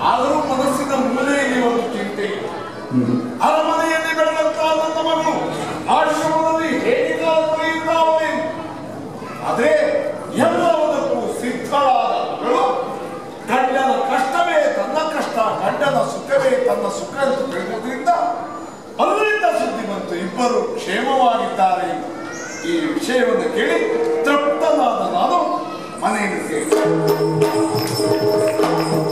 ಆದರೂ ಮನಸ್ಸಿನ ಮೂಲೆಯಲ್ಲಿ ಒಂದು ಚಿಂತೆ ಇದೆ ಅರಮನೆಯಲ್ಲಿ ಬೆಳೆದಂತಹ ನನ್ನ ಮಗಳು ಆಶ್ರಮದಲ್ಲಿ ಹೇಗೆ ಕಾಲ ಕಳೆಯುತ್ತಾವಳೆ ಅದೇ ಎಲ್ಲದಕ್ಕೂ ಸಿದ್ಧಳಾದ ಮಗಳು ಗಂಡನ ಕಷ್ಟವೇ ತನ್ನ ಕಷ್ಟ ಗಂಡನ ಸುಖವೇ ತನ್ನ ಸುಖ ಅಂತ ತಿಳಿಯುವುದರಿಂದ ಅಲ್ಲಿಂದ ಸುದ್ದಿ ಬಂತು ಇಬ್ಬರು ಕ್ಷೇಮವಾಗಿದ್ದಾರೆ ಎಂದು. ಈ ವಿಷಯವನ್ನು ಕೇಳಿ ತೃಪ್ತನಾದ ನಾನು ಮನೆಯಲ್ಲಿ ಸೇರಿದೆ